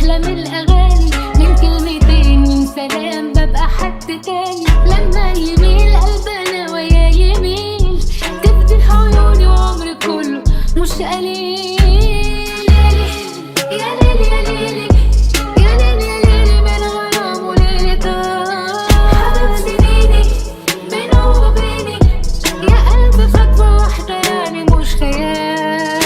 عالم الأغاني من كلمتين من سلام ببقى حد تاني لما يميل قلبنا ويا يميل تفتح عيوني وعمري كله مش قليل يا ليل يا ليل يا ليل يا ليل من غرام وليلة حبيب سنيني بينه وبيني يا قلبي خطوة واحدة يعني مش خيال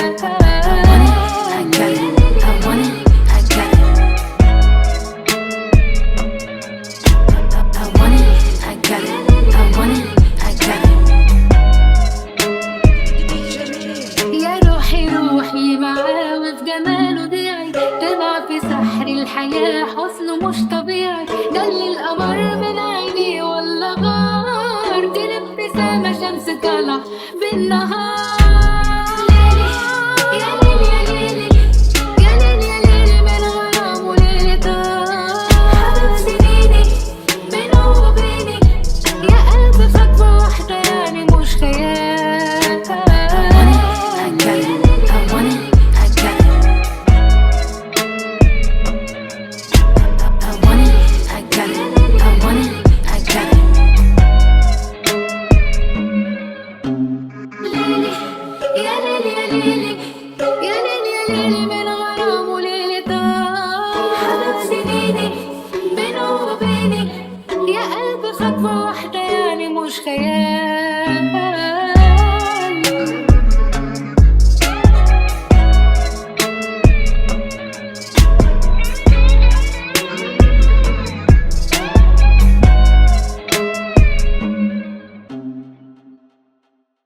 I got it. I want it. I got it. I, I want it. I got it. I want it. I got it. يا روحي روحي معاه وفي جماله ضيعي طلع في سحر الحياة حسنه مش طبيعي جل القمر من عيني ولا غار دي الابتسامة شمس طالع بالنهار